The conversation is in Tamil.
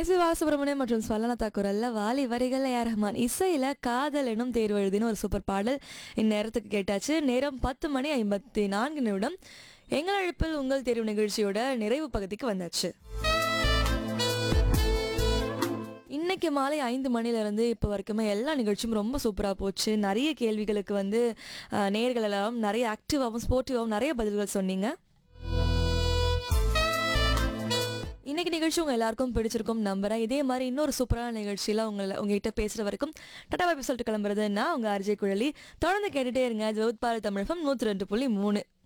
எஸ் வாசுப்ரமணியம் மற்றும் ஸ்வலனதா குரல்ல வாலி வரிகள் ஏ ரஹ்மான் இசையில காதல் எனும் தேர்வு எழுதின ஒரு சூப்பர் பாடல் இந்நேரத்துக்கு கேட்டாச்சு நேரம் பத்து மணி ஐம்பத்தி நான்கு நிமிடம் எங்கள் அழைப்பில் உங்கள் தேர்வு நிகழ்ச்சியோட நிறைவு பகுதிக்கு வந்தாச்சு இன்னைக்கு மாலை ஐந்து மணிலேருந்து இப்போ வரைக்குமே எல்லா நிகழ்ச்சியும் ரொம்ப சூப்பராக போச்சு நிறைய கேள்விகளுக்கு வந்து அஹ், நேயர்கள் எல்லாம் நிறைய ஆக்டிவாகவும் ஸ்போர்ட்டிவாகவும் நிறைய பதில்கள் சொன்னீங்க இன்னைக்கு நிகழ்ச்சி உங்க எல்லாருக்கும் பிடிச்சிருக்கும் நம்புறேன் இதே மாதிரி இன்னொரு சூப்பரான நிகழ்ச்சியில உங்களை உங்ககிட்ட பேசுற வரைக்கும் டாடா பாய் சொல்லிட்டு கிளம்புறது நான் உங்க அர்ஜய் குழலி தொடர்ந்து கேட்டுட்டே இருங்க ஜோத் பாரத் தமிழகம் நூத்தி ரெண்டு புள்ளி மூணு